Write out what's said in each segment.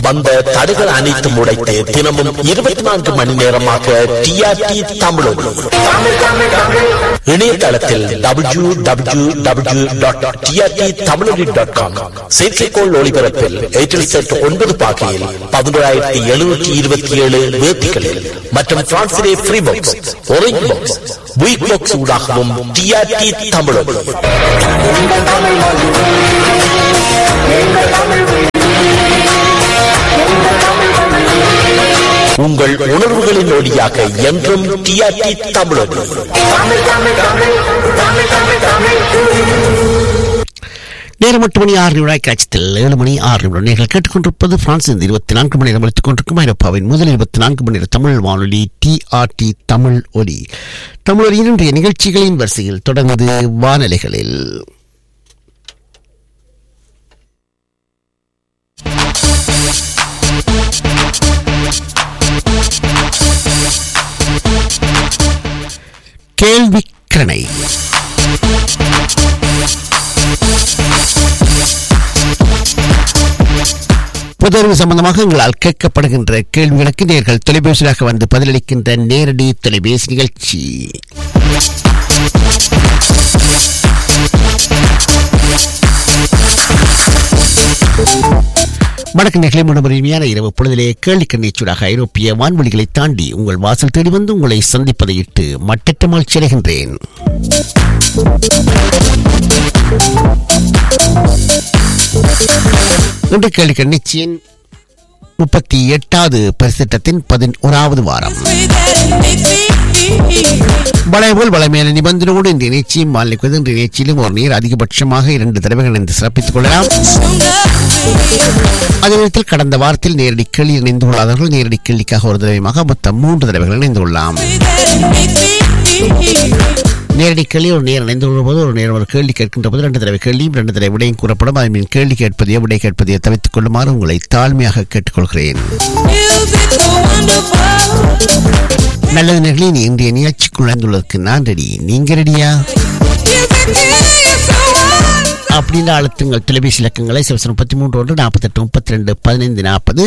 வந்த தடைகள் அனைத்தும் உடைத்து தினமும் இருபத்தி நான்கு மணி நேரமாக டிஆர்டி தமிழொலி இணையதளத்தில் W W W dot TRT Tamiloli dot com செயற்கைக்கோள் ஒளிபரப்பில் ஏர்டெல் செட் ஒன்பது பாகையில் பதினோராயிரத்தி எழுநூற்றி இருபத்தி ஏழு வேர்த்திகளில் மற்றும் பிரான்சிலே ஃப்ரீ பாக்ஸ் ஒரேஞ்ச் பாக்ஸ் வீக் பாக்ஸ் ஊடாகவும் டிஆர்டி தமிழொலி உங்கள் உணர்வுகளின் ஒளியாக என்றும் டிஆர்டி தமிழொலி நேரம் எட்டு மணி ஆறு நிமிடம் காட்சியில் ஏழு மணி ஆறு நிமிடம் நீங்கள் கேட்டுக்கொண்டிருப்பது பிரான்சின் இருபத்தி நான்கு மணி நேரம் எடுத்துக் கொண்டிருக்கும் ஐரோப்பாவின் முதல் இருபத்தி நான்கு மணி நேர தமிழ் வானொலி டிஆர்டி தமிழ் ஒலி தமிழ் ஒலியின் இன்றைய நிகழ்ச்சிகளின் வரிசையில் தொடர்ந்து வானொலிகளில் கேள்விக்கணை புதர்வு சம்பந்தமாக உங்களால் கேட்கப்படுகின்ற கேள்விகளுக்கு நேர்கள் தொலைபேசியாக வந்து பதிலளிக்கின்ற நேரடி தொலைபேசி நிகழ்ச்சி வடக்கு நிகழ் முழுமையான இரவு பொழுதிலே கேள்விக்கு நீச்சூடாக ஐரோப்பிய வான்வெளிகளை தாண்டி உங்கள் வாசல் தேடி வந்து உங்களை சந்திப்பதை இட்டு மட்டற்ற மகிழ்ச்சி அடைகின்றேன் இன்று கேள்விக்கு நிச்சயம் முப்பத்தி எட்டாவது பரிசட்டத்தின் பதினோராவது வாரம் வளைபோல் வளமையான நிபந்தனையோடு இந்த நிகழ்ச்சியும் மாலிக்குவது இந்த நிகழ்ச்சியிலும் ஒரு நீர் அதிகபட்சமாக இரண்டு தடவைகள் இணைந்து சிறப்பித்துக் கொள்ளலாம் அதே நேரத்தில் கடந்த வாரத்தில் நேரடி கேள்வி இணைந்து கொள்ளாதவர்கள் நேரடி கேள்விக்காக ஒரு தடவையாக மொத்தம் மூன்று தடவைகள் இணைந்து கொள்ளலாம் நேரடி கேள்வி ஒரு நேரம் இணைந்து கொள்ளும்போது ஒரு நேரம் ஒரு கேள்வி கேட்கின்ற போது ரெண்டு தடவை கேள்வியும் ரெண்டு தடவை விடையும் கூறப்படும் அதை மீன் கேள்வி கேட்பதையோ விடை கேட்பதையோ தவிர்த்துக் கொள்ளுமாறு உங்களை தாழ்மையாக கேட்டுக்கொள்கிறேன் நல்லது நேர்களே நீ இன்றைய நிகழ்ச்சிக்குள் நுழைந்துள்ளதற்கு நான் ரெடி நீங்க ரெடியா அப்படின்ற அழுத்துங்கள் தொலைபேசி இலக்கங்களை சிவசனம் முப்பத்தி மூன்று ஒன்று நாற்பத்தெட்டு முப்பத்தி ரெண்டு பதினைந்து நாற்பது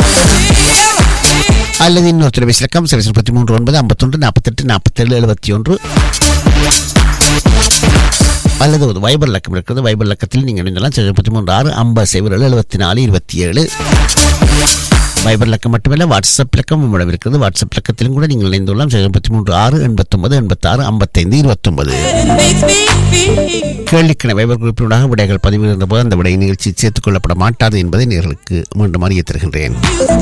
அல்லது இன்னொரு தொலைபேசி இலக்கம் சிவசனம் முப்பத்தி மூன்று ஒன்பது ஐம்பத்தொன்று நாற்பத்தெட்டு நாற்பத்தேழு எழுபத்தி ஒன்று அல்லது ஒரு வைபர் இலக்கம் இருக்கிறது வைபர் இலக்கத்தில் நீங்கள் இணைந்தலாம் முப்பத்தி மூன்று ஆறு ஐம்பது சைபர் ஏழு எழுபத்தி நாலு இருபத்தி ஏழு வைபர் இலக்கம் மட்டுமல்ல வாட்ஸ்அப் இலக்கம் உங்களிடம் இருக்கிறது வாட்ஸ்அப் இலக்கத்திலும் கூட நீங்கள் இணைந்துள்ளலாம் முப்பத்தி மூன்று ஆறு எண்பத்தொன்பது எண்பத்தாறு ஐம்பத்தைந்து இருபத்தொன்பது கேள்விக்கான வைபர் குறிப்பினூடாக விடைகள் பதிவிடுகின்ற போது அந்த விடை நிகழ்ச்சி சேர்த்துக் கொள்ளப்பட மாட்டாது என்பதை நேர்களுக்கு மீண்டும் அறிய தருகின்றேன்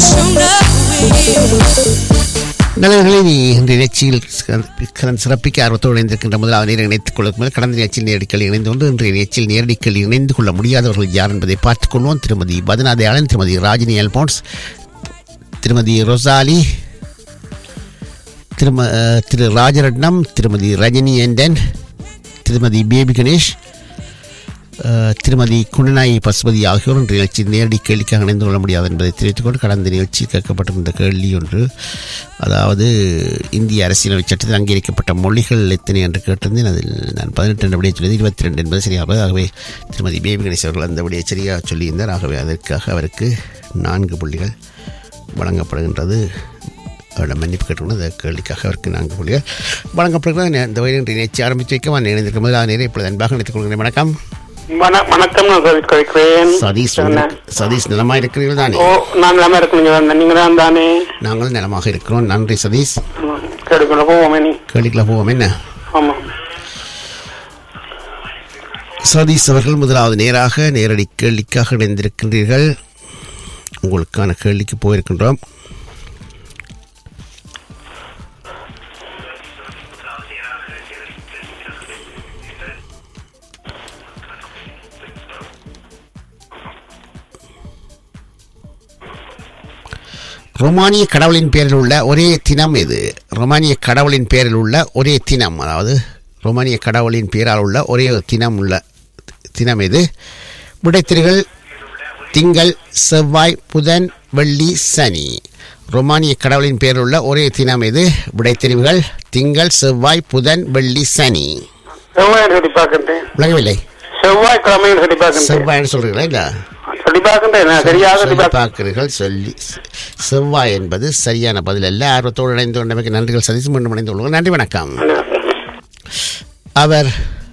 நல்லவர்களே நீ இந்த நிகழ்ச்சியில் கலந்து சிறப்பிக்க ஆர்வத்தோடு இணைந்திருக்கின்ற முதலாவது நேரம் இணைத்துக் கொள்ளும் முதல் கடந்த நிகழ்ச்சியில் நேரடிக்கல் இணைந்து கொண்டு இன்றைய நிகழ்ச்சியில் நேரடிக்கல் இணைந்து கொள்ள முடியாதவர்கள் யார் என்பதை பார்த்துக் கொள்வோம் திருமதி பதனாதயாளன் திருமதி ராஜினி அல்போன்ஸ் திருமதி ரொசாலி திரும திரு ராஜரட்னம் திருமதி ரஜினி ஏண்டன் திருமதி பேபி கணேஷ் திருமதி குணநாயகி பசுபதி ஆகியோர் இன்று நிகழ்ச்சி நேரடி கேள்விக்காக இணைந்து கொள்ள முடியாது என்பதை தெரிவித்துக் கொண்டு கடந்த நிகழ்ச்சியில் கேட்கப்பட்டிருந்த கேள்வி ஒன்று அதாவது இந்திய அரசியலமைப்பு சட்டத்தில் அங்கீகரிக்கப்பட்ட மொழிகள் எத்தனை என்று கேட்டிருந்தேன் அதில் நான் பதினெட்டு என்ற விடையை சொல்லியது இருபத்தி ரெண்டு என்பது சரியாக ஆகவே திருமதி பேபி கணேஷ் அவர்கள் அந்த விடையை சரியாக சொல்லியிருந்தார் ஆகவே அதற்காக அவருக்கு நான்கு புள்ளிகள் வழங்கப்படுகின்றது அவரிடம் மன்னிப்பு கேட்டுக்கொண்டு அந்த கேள்விக்காக அவருக்கு நான்கு புள்ளிகள் வழங்கப்படுகிறது இந்த வகையில் நிகழ்ச்சி ஆரம்பித்து வைக்க நான் இணைந்திருக்கும் போது நேரம் இப்பொழுது அன்பாக நினைத்துக் கொள்கிறேன் வணக்கம் வணக்கம் நான் கழிக்கிறேன் சதீஷ் சதீஷ் நலமா இருக்கிறீர்கள் தானே ஓ நான் நிலமா இருக்கணும் நீங்க தான் தானே நாங்கள் நலமாக இருக்கிறோம் நன்றி சதீஷ் கேட்டுக்கொள்ள போவோமே நீ கேள்விக்குள்ள போவோம் என்ன ஆமா சதீஷ் அவர்கள் முதலாவது நேராக நேரடி கேள்விக்காக இணைந்திருக்கின்றீர்கள் உங்களுக்கான கேள்விக்கு போயிருக்கின்றோம் ரொமானிய கடவுளின் பேரில் உள்ள ஒரே தினம் எது ரொமானிய கடவுளின் பேரில் உள்ள ஒரே தினம் அதாவது ரொமானிய கடவுளின் பேரால் உள்ள ஒரே தினம் உள்ள தினம் எது விடைத்திரைகள் திங்கள் செவ்வாய் புதன் வெள்ளி சனி ரொமானிய கடவுளின் பேரில் உள்ள ஒரே தினம் எது விடைத்தெரிவுகள் திங்கள் செவ்வாய் புதன் வெள்ளி சனி செவ்வாய் சொல்லி பார்க்கறேன் விளங்கவில்லை செவ்வாய் கிழமைன்னு சொல்லி பார்க்கறேன் செவ்வாய்னு சொல்றீங்களா இல்ல சொல்லி பார்க்கின்றேன் சரியாக சொல்லி சொல்லி பார்க்க பார்க்கிறீர்கள் சொல்லி செ- செவ்வாய் என்பது சரியான பதில் அல்ல ஆர்வத்தோடு இணைந்து கொண்டமைக்கு நன்றிகள் சதீஷ் மீண்டும் இணைந்து கொள்வோம் நன்றி வணக்கம் அவர்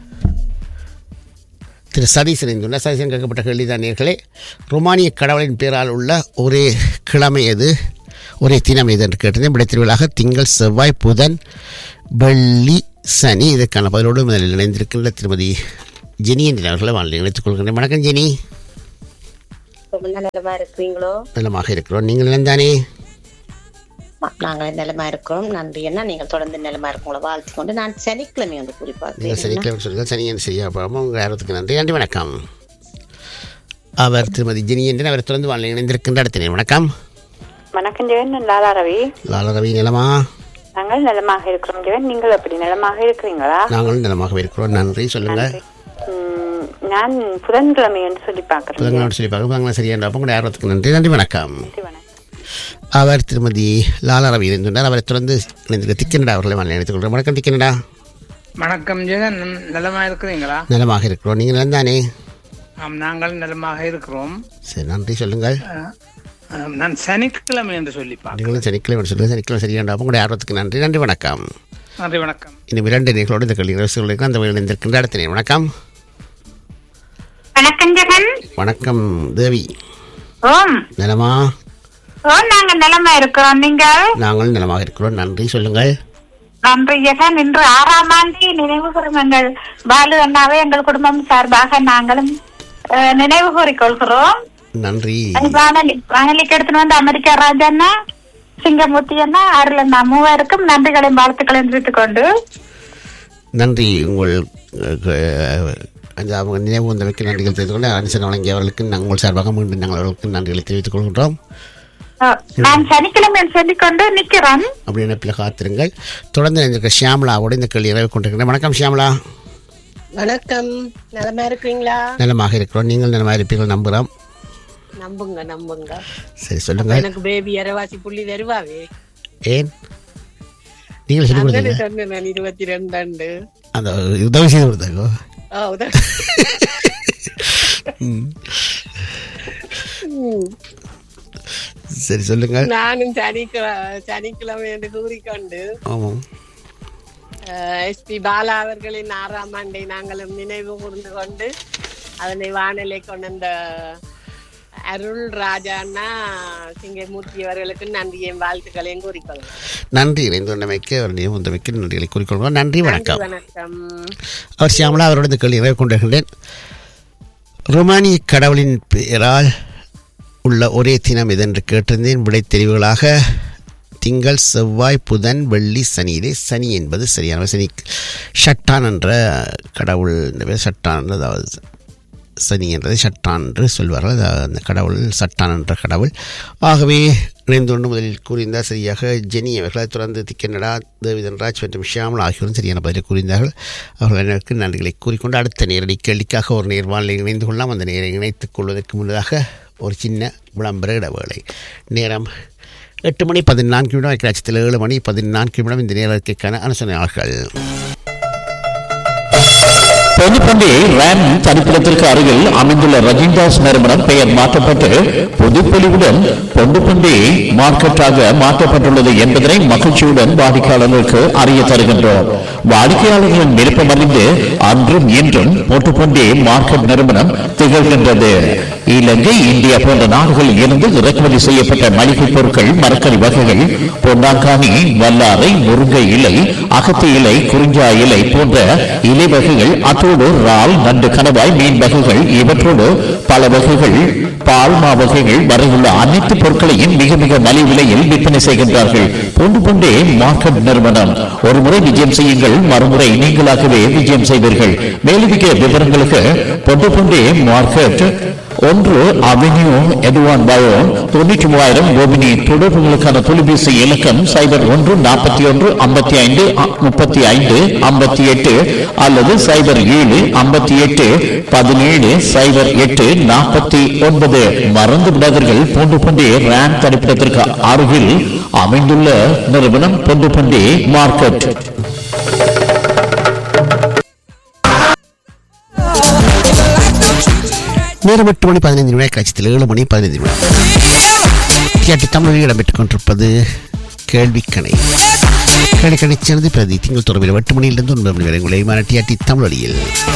திரு சதீசன் இணைந்துள்ள சதீசன் கேட்கப்பட்ட கேள்விதான் நேர்களே ரோமானிய கடவுளின் பேரால் உள்ள ஒரே கிழமை எது ஒரே தினம் எது என்று கேட்டிருந்தேன் விடை திருவிழாக திங்கள் செவ்வாய் புதன் வெள்ளி சனி இதற்கான பதிலோடு முதலில் இணைந்திருக்கின்ற திருமதி ஜெனி என்ற அவர்களை வாழ்ந்து இணைத்துக் கொள்கின்றேன் வணக்கம் ஜெனி ரொம்ப நலமா இருக்கிறீங்களோ நலமாக இருக்கிறோம் நீங்கள் நிலந்தானே ம- நாங்கள் நலமா இருக்கிறோம் நன்றி என்ன நீங்கள் தொடர்ந்து நலமா இருக்கவங்கள வாழ்த்து கொண்டு நான் சனிக்கிழமை வந்து நீங்கள் குறிப்பாக சனிக்கிழமை சொல்லுங்கள் சனியன் செய்ய போகாமல் உங்கள் நேரத்துக்கு நன்றி நன்றி வணக்கம் அவர் திருமதி ஜெனி என்று அவர் தொடர்ந்து வாழ்ந்து இணைந்திருக்கின்ற இடத்தினர் வணக்கம் வணக்கம் ஜெகன் நான் லாலா ரவி லால ரவி நிலமா நாங்கள் நலமாக இருக்கிறோம் ஜெகன் நீங்கள் எப்படி நலமாக இருக்கிறீங்களா நாங்களும் நலமாக இருக்கிறோம் நன்றி சொல்லுங்கள் ம், நான் புதன்கிழமை என்று சொல்லி பார்க்கிறேன் புதங்களோடு சொல்லி பார்க்க புதங்களை சரியான அப்போ உங்களுடைய ஆர்வத்துக்கு நன்றி நன்றி வணக்கம் நன்றி, வணக்கம் அவர் திருமதி லாலா ரவி இருந்துள்ளார் அவரை தொடர்ந்து இணைந்திருக்க திக்கனடா அவர்களை வாழ்ந்து இணைத்துக் கொள்கிறோம் வணக்கம் திக்கனடா வணக்கம் ஜெகன் நலமா இருக்கிறீங்களா நலமாக இருக்கிறோம் நீங்கள் நிலந்தானே ஆம் நாங்கள் நலமாக இருக்கிறோம் சரி நன்றி சொல்லுங்கள் அஹ், அஹ், நான் சனிக்கிழமை என்று சொல்லி பார்க்கிறேன் நீங்களும் சனிக்கிழமை சொல்லுங்கள் சனிக்கிழமை சரியான அப்போ உங்களுடைய ஆர்வத்துக்கு நன்றி நன்றி வணக்கம் நன்றி வணக்கம் இன்னும் இரண்டு நேர்களோடு இந்த கல்வி ரசிகர்களுக்கு அந்த வகையில் இணைந்திருக்கின்ற இடத்தினர் வணக்கம் வணக்கம் ஜெகன் வணக்கம் தேவி ஓம் நலமா ஓம் நாங்கள் நலமா இருக்கிறோம் நீங்கள் நாங்கள் நலமாக இருக்கிறோம் நன்றி சொல்லுங்கள் நன்றி ஜெகன் இன்று ஆறாம் ஆண்டு நினைவு கூறும் எங்கள் பாலு அண்ணாவை எங்கள் குடும்பம் சார்பாக நாங்களும் அஹ், நினைவு கூறிக்கொள்கிறோம் நன்றி வானொலி வானொலிக்கு எடுத்துட்டு வந்து அமெரிக்கா ராஜண்ணா சிங்கமூர்த்தி அண்ணா அருள் அண்ணா மூவருக்கும் நன்றிகளையும் வாழ்த்துக்களையும் தெரிவித்துக் கொண்டு நன்றி உங்கள் அஹ், அந்த அவங்க நினைவு வந்தமைக்கு நன்றிகள் தெரிவித்துக் கொண்டு அனுசரணை வழங்கியவர்களுக்கு நாங்கள் உங்கள் சார்பாக மீண்டும் நாங்கள் அவர்களுக்கு நன்றிகளை தெரிவித்துக் கொள்கின்றோம் அஹ், நான் சனிக்கிழமை சொல்லிக்கொண்டு நிக்கிறேன் அப்படி நினைப்பில் காத்திருங்கள் தொடர்ந்து இணைந்திருக்க ஷியாமலாவோடு இந்த கேள்வி நிறைவு கொண்டிருக்கிறேன் வணக்கம் ஷியாமலா வணக்கம் நலமா இருக்கிறீங்களா நலமாக இருக்கிறோம் நீங்கள் நலமாக இருப்பீர்கள் நம்புகிறோம் நம்புங்க நம்புங்க சரி சொல்லுங்கள் எனக்கு பேபி அரவாசி புள்ளி தருவாவே ஏன் நீங்கள் சொல்லி அண்ணனு கொடுத்தீங்க சொன்னேன் நான் இருபத்தி ரெண்டாண்டு அந்த உதவி செய்து கொடுத்தாங்க ஆ, உத- சரி சொல்லுங்கள் நானும் சனிக்கிழமை சனிக்கிழமை என்று கூறிக்கொண்டு ஆமாம் எஸ்பி பாலா அவர்களின் ஆறாம் ஆண்டை நாங்களும் நினைவு கூர்ந்து கொண்டு அதனை வானிலை கொண்ட அருள் ராஜாண்ணா சிங்கமூர்த்தி அவர்களுக்கு நன்றியையும் வாழ்த்துக்களையும் கூறிக்கொள்கிறேன் நன்றி இணைந்து கொண்டமைக்கு அவர் நினைவு வந்தமைக்கு நன்றிகளை கூறிக்கொள்கிறோம் நன்றி வணக்கம் வணக்கம் அவர் சியாமலா அவரோட இந்த கேள்வி நிறைவு கொண்டிருக்கின்றேன் ரோமானிய கடவுளின் பெயரால் உள்ள ஒரே தினம் இதென்று கேட்டிருந்தேன் விடை தெரிவுகளாக திங்கள் செவ்வாய் புதன் வெள்ளி சனியிலே சனி என்பது சரியான சனி ஷட்டான் என்ற கடவுள் இந்த பேர் ஷட்டான் அதாவது சனி என்றதை சட்டான் என்று சொல்வார்கள் அது அந்த கடவுள் சட்டான் என்ற கடவுள் ஆகவே இணைந்து கொண்டு முதலில் கூறியிருந்தார் சரியாக ஜெனி அவர்கள் அதைத் தொடர்ந்து திக்கனடா தேவிதன்ராஜ் மற்றும் ஷியாமல் ஆகியோரும் சரியான பதிலை கூறியிருந்தார்கள் அவர்கள் எனக்கு நன்றிகளை கூறிக்கொண்டு அடுத்த நேரடி கேள்விக்காக ஒரு நேர்வாழலை இணைந்து கொள்ளலாம் அந்த நேரை இணைத்துக் கொள்வதற்கு முன்னதாக ஒரு சின்ன விளம்பர இடைவேளை நேரம் எட்டு மணி பதினான்கு நிமிடம் ஐக்கியராட்சத்தில் ஏழு மணி பதினான்கு நிமிடம் இந்த நேரத்திற்கான அனுசரணையாளர்கள் பொதுப்பண்டி ரேம் தனிப்பிடத்திற்கு அருகில் அமைந்துள்ள ரஜின்தாஸ் நிறுவனம் பெயர் மாற்றப்பட்டு புதுப்பொலிவுடன் பொண்டுப்பண்டி மார்க்கெட்டாக மாற்றப்பட்டுள்ளது என்பதனை மகிழ்ச்சியுடன் வாடிக்கையாளர்களுக்கு அறிய தருகின்றோம் வாடிக்கையாளர்களின் விருப்பம் அறிந்து அன்றும் இன்றும் பொட்டுப்பண்டி மார்க்கெட் நிறுவனம் திகழ்கின்றது இலங்கை இந்தியா போன்ற நாடுகளில் இருந்து இறக்குமதி செய்யப்பட்ட மளிகை பொருட்கள் மரக்கறி வகைகள் பொன்னாங்கானி வல்லாரை முருங்கை இலை அகத்தி இலை குறிஞ்சா இலை போன்ற இலை வகைகள் அத்தோடு இறால் நண்டு கணவாய் மீன் வகைகள் இவற்றோடு பல வகைகள் பால்மா வகைகள் வரையுள்ள அனைத்து பொருட்களையும் மிக மிக மலிவு விலையில் விற்பனை செய்கின்றார்கள் பொண்டு பொண்டே மார்க்கெட் நிறுவனம் ஒரு முறை விஜயம் செய்யுங்கள் மறுமுறை நீங்களாகவே விஜயம் செய்வீர்கள் மேலதிக விவரங்களுக்கு பொண்டு பொண்டே மார்க்கெட் ஒன்று அவென்யூ எதுவான் பயோ தொண்ணூற்றி மூவாயிரம் கோபினி தொடர்புகளுக்கான தொலைபேசி இலக்கம் சைபர் ஒன்று நாற்பத்தி ஒன்று ஐம்பத்தி ஐந்து முப்பத்தி ஐந்து ஐம்பத்தி எட்டு அல்லது சைபர் ஏழு ஐம்பத்தி எட்டு பதினேழு சைபர் எட்டு நாற்பத்தி ஒன்பது மறந்து விடாதீர்கள் பூண்டு பண்டி ரேம் தரிப்பிடத்திற்கு அருகில் அமைந்துள்ள நிறுவனம் பூண்டு பண்டி மார்க்கெட் நேரம் எட்டு மணி பதினைந்து நிமிடம் காட்சியில் ஏழு மணி பதினைந்து நிமிடம் கேட்டு தமிழில் இடம்பெற்றுக் கொண்டிருப்பது கேள்விக்கணை கேள்விக்கணை சேர்ந்து பிரதி திங்கள் தொடர்பில் எட்டு மணியிலிருந்து ஒன்பது மணி வரை உங்களை மராட்டியாட்டி தமிழொலியில்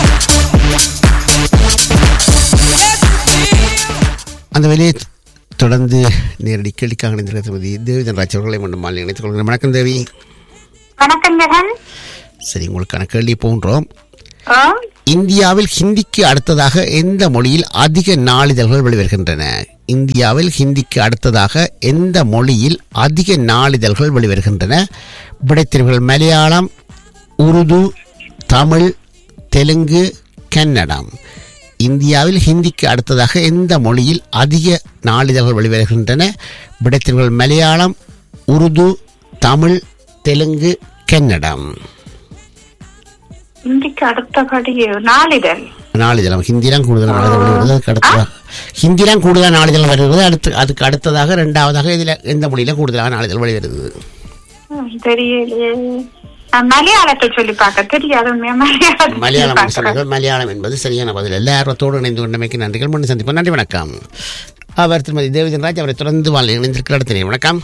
அந்த வேலையை தொடர்ந்து நேரடி கேள்விக்காக இணைந்திருக்கிற திருமதி தேவிதன் ராஜ் அவர்களை மீண்டும் மாலை இணைத்துக் கொள்கிறேன் வணக்கம் தேவி வணக்கம் ஜெகன் சரி உங்களுக்கான கேள்வி போன்றோம் ஓ இந்தியாவில் ஹிந்திக்கு அடுத்ததாக எந்த மொழியில் அதிக நாளிதழ்கள் வெளிவருகின்றன இந்தியாவில் ஹிந்திக்கு அடுத்ததாக எந்த மொழியில் அதிக நாளிதழ்கள் வெளிவருகின்றன விடைத்தெரிவுகள் மலையாளம் உருது தமிழ் தெலுங்கு கன்னடம் இந்தியாவில் ஹிந்திக்கு அடுத்ததாக எந்த மொழியில் அதிக நாளிதழ்கள் வெளிவருகின்றன விடைத்தெரிவுகள் மலையாளம் உருது தமிழ் தெலுங்கு கன்னடம் இந்திக்கு அடுத்தபடி நாளிதழ் நாளிதழம் ஹிந்திலாம் கூடுதலாக நாளிதழ் வருகிறது அதுக்கு அடுத்ததாக ஹிந்திலாம் கூடுதலாக நாளிதழ் வருகிறது அடுத்து அதுக்கு அடுத்ததாக ரெண்டாவதாக இதில் எந்த மொழியில் கூடுதலாக நாளிதழ் வெளிவருது ம், தெரியலையே நான் மலையாளத்தை சொல்லி பார்க்க தெரியாது உண்மையா மலையாளத்தை சொல்லி மலையாளம் என்று பார்க்கிறேன். சொல்லுங்கள் மலையாளம் என்பது சரியான பதில் இல்லை ஆர்வத்தோடு இணைந்து கொண்டமைக்கு நன்றிகள் முன் சந்திப்போம் நன்றி வணக்கம் அவர் திருமதி தேவஜன் ராஜ் அவரை தொடர்ந்து வாழ் இணைந்திருக்கிற அடுத்த நேரம். வணக்கம்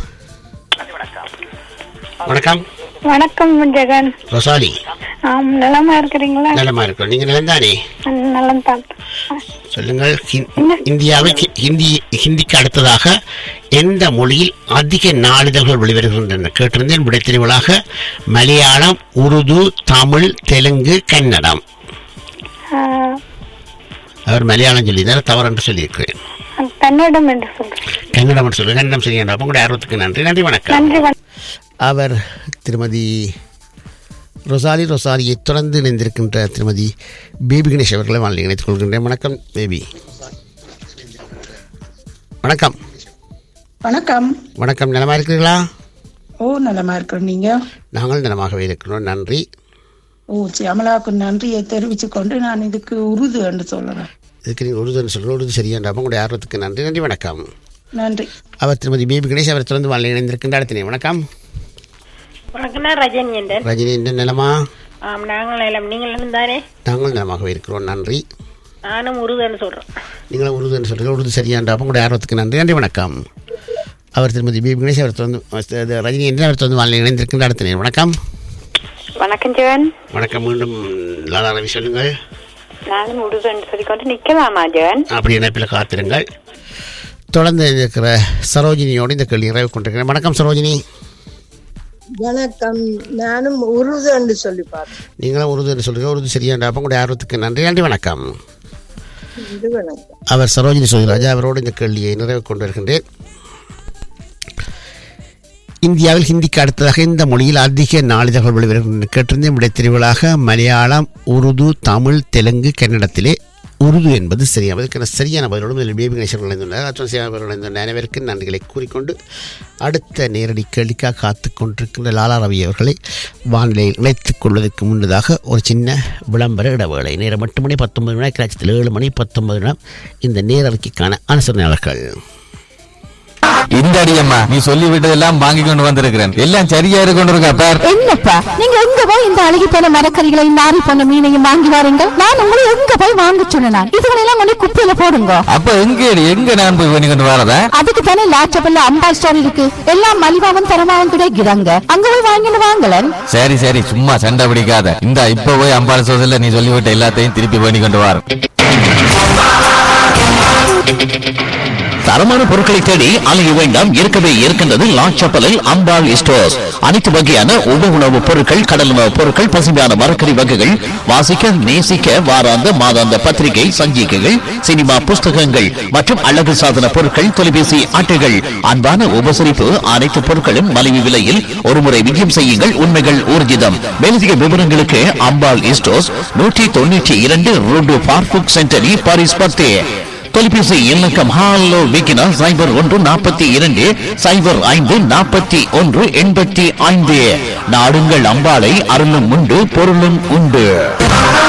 வணக்கம் வணக்கம் ஜெகன் ரொசாலி ஆம் நலமா இருக்கிறீங்களா நலமா இருக்கிறோம் நீங்கள் நிலந்தானே நலம் தான் சொல்லுங்கள் ஹிந்- இந்தியாவில் ஹி- ஹிந்தி ஹிந்திக்கு அடுத்ததாக எந்த மொழியில் அதிக நாளிதழ்கள் வெளிவருகின்றன கேட்டிருந்தேன் விடைத்தெரிவுகளாக மலையாளம் உருது தமிழ் தெலுங்கு கன்னடம் ஆஹ், அவர் மலையாளம் சொல்லியிருந்தார் தவறு என்று சொல்லியிருக்கிறேன் கன்னடம் என்று சொல்றேன் கன்னடம் என்று சொல்லி கன்னடம் செய்ய உங்களுடைய ஆர்வத்துக்கு நன்றி நன்றி வணக்கம் நன்றி வணக்கம் அவர் திருமதி ரொசாலி ரொசாலியை தொடர்ந்து இணைந்திருக்கின்ற திருமதி பேபி கணேஷ் அவர்களை வாழ்ந்து இணைத்துக் கொள்கின்றேன் வணக்கம் பேபி வணக்கம் வணக்கம் வணக்கம் நலமா இருக்கிறீர்களா ஓ நலமா இருக்கிறோம் நீங்க நாங்கள் நலமாகவே இருக்கிறோம் நன்றி ஓ சியாமலாவுக்கு நன்றியை தெரிவிச்சு கொண்டு நான் இதுக்கு உருது என்று சொல்றேன் இதுக்கு நீங்கள் உறுதுன்னு சொல்கிற உறுது சரியாண்டா உங்களுடைய ஆர்வத்துக்கு நன்றி நன்றி வணக்கம் நன்றி அவர் திருமதி பேபி கணேஷ் அவர் தொடர்ந்து வாழ்ந்து இணைந்திருக்கின்ற அடுத்த வணக்கம் வணக்கம் நான் ரஜினி என்றேன் ரஜினி இந்த நிலமா ஆம் நாங்கள் எல்லாம் நீங்கள் தானே நாங்கள் நலமாகவே இருக்கிறோம் நன்றி நானும் உருதுன்னு சொல்கிறேன் நீங்களும் உறுதுன்னு சொல்கிறீங்க உறுது சரியாண்டா உங்களுடைய ஆர்வத்துக்கு நன்றி நன்றி வணக்கம் அவர் திருமதி பேபி கணேஷ் அவர் தொடர்ந்து அது ரஜினி என்று அவர் தொடர்ந்து வாழ்ந்து இணைந்திருக்கின்ற அடுத்த நேரம். வணக்கம் வணக்கம் ஜெகன் வணக்கம் மீண்டும் லாலா ரவி சொல்லுங்கள் நானும் உருதுன்னு சொல்லிக்கொண்டு நிக்கலாமா ஜெகன் அப்படி இணைப்பில் காத்திருங்கள் தொடர்ந்து இருக்கிற சரோஜினியோடு இந்த கேள்வி நிறைவு கொண்டிருக்கிறேன் வணக்கம் சரோஜினி வணக்கம் நானும் உருது என்று சொல்லி பார்த்தேன் நீங்களும் உருது என்று சொல்லுங்கள் உருது சரியாண்டா உங்களுடைய ஆர்வத்துக்கு நன்றி நன்றி வணக்கம் இது வணக்கம் அவர் சரோஜினி சோதிராஜா அவரோடு இந்த கேள்வியை நிறைவு கொண்டு வருகின்றேன் இந்தியாவில் ஹிந்திக்கு அடுத்ததாக இந்த மொழியில் அதிக நாளிதழ்கள் வெளிவருகின்றன கேட்டிருந்தேன் விடை தெரிவுகளாக மலையாளம் உருது தமிழ் தெலுங்கு கன்னடத்திலே உருது என்பது சரியான அதற்கான சரியான பதிலோடு முதலில் பேபி கணேசன் இணைந்துள்ளார் அத்துடன் சேவை இணைந்துள்ள அனைவருக்கும் நன்றிகளை கூறிக்கொண்டு அடுத்த நேரடி கேள்விக்காக காத்து கொண்டிருக்கின்ற லாலா ரவி அவர்களை வானிலையில் இணைத்துக் கொள்வதற்கு முன்னதாக ஒரு சின்ன விளம்பர இடைவேளை நேரம் எட்டு மணி பத்தொன்பது மணி கிராட்சத்தில் ஏழு மணி பத்தொன்பது நிமிடம் இந்த நேரறிக்கைக்கான அனுசரணையாளர்கள் இந்த அடியம்மா நீ சொல்லி விட்டதெல்லாம் வாங்கி கொண்டு வந்திருக்கிறேன் எல்லாம் சரியா இருக்கு கொண்டு இருக்கா பார் என்னப்பா நீங்க எங்க போய் இந்த அழுகி போன மரக்கறிகளையும் நாரி போன மீனையும் வாங்கி வாருங்க நான் உங்களை எங்க போய் வாங்க சொன்னேன் இதுகளெல்லாம் கொண்டு குப்பையில போடுங்க அப்ப எங்க எங்க நான் போய் பண்ணி கொண்டு வரதா அதுக்கு தானே லாச்சபல்ல அம்பா ஸ்டோர் இருக்கு எல்லாம் மலிவாவும் தரமாவும் கிடைக்கிறாங்க அங்க போய் வாங்கிட்டு வாங்கலன் சரி சரி சும்மா சண்டை பிடிக்காத இந்த இப்ப போய் அம்பாள் சோதல நீ சொல்லிவிட்ட எல்லாத்தையும் திருப்பி பண்ணி கொண்டு வர தரமான பொருட்களை தேடி அலைய வேண்டாம் இருக்கவே இருக்கின்றது லாச்சப்பலில் அம்பாள் ஸ்டோர்ஸ் அனைத்து வகையான உப உணவுப் பொருட்கள் கடல் உணவுப் பொருட்கள் பசுமையான மரக்கறி வகைகள் வாசிக்க நேசிக்க வாராந்த மாதாந்த பத்திரிகை சஞ்சிகைகள் சினிமா புஸ்தகங்கள் மற்றும் அழகு சாதன பொருட்கள் தொலைபேசி அட்டைகள் அன்பான உபசரிப்பு அனைத்து பொருட்களும் மலிவு விலையில் ஒருமுறை விஜயம் செய்யுங்கள் உண்மைகள் ஊர்ஜிதம் மேலதிக விவரங்களுக்கு அம்பாள் ஸ்டோர்ஸ் நூற்றி தொண்ணூற்றி இரண்டு ரோடு பார்புக் சென்டரி பாரிஸ் பத்தே தொலைபேசி இலக்கம் ஹாலோ விக்கினா சைபர் ஒன்று நாற்பத்தி இரண்டு சைபர் ஐந்து நாற்பத்தி ஒன்று எண்பத்தி ஐந்து நாடுங்கள் அம்பாளை அருளும் உண்டு பொருளும் உண்டு